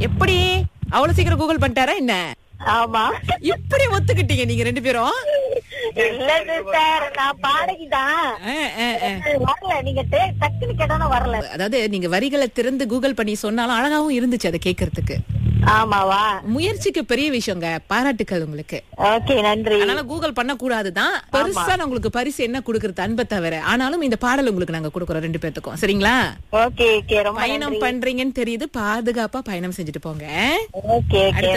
எப்படி அவ்வளவு சீக்கிரம் கூகுள் பண்ணிட்டாரா என்ன ஆமா இப்படி ஒத்துக்கிட்டீங்க நீங்க ரெண்டு பேரும் இல்ல சிஸ்டர் நான் பாடகிதான் ஆ, ஆ, ஆ. வரல நீங்க டே- டக்குன்னு கேட்டாலும் வரல அதாவது நீங்க வரிகளை திறந்து கூகுள் பண்ணி சொன்னாலும் அழகாவும் இருந்துச்சு அதை கேட்கறதுக்கு ஆமாவா முயற்சிக்கு பெரிய விஷயங்க பாராட்டுக்கள் உங்களுக்கு ஓகே நன்றி அதனால கூகுள் பண்ண கூடாதுதான் பெருசா நான் உங்களுக்கு பரிசு என்ன கொடுக்கறது அன்பை தவிர ஆனாலும் இந்த பாடல் உங்களுக்கு நாங்க கொடுக்கறோம் ரெண்டு பேத்துக்கும் சரிங்களா ஓகே ஓகே ரொம்ப பயணம் பண்றீங்கன்னு தெரியுது பாதுகாப்பா பயணம் செஞ்சுட்டு போங்க ஓகே ஓகே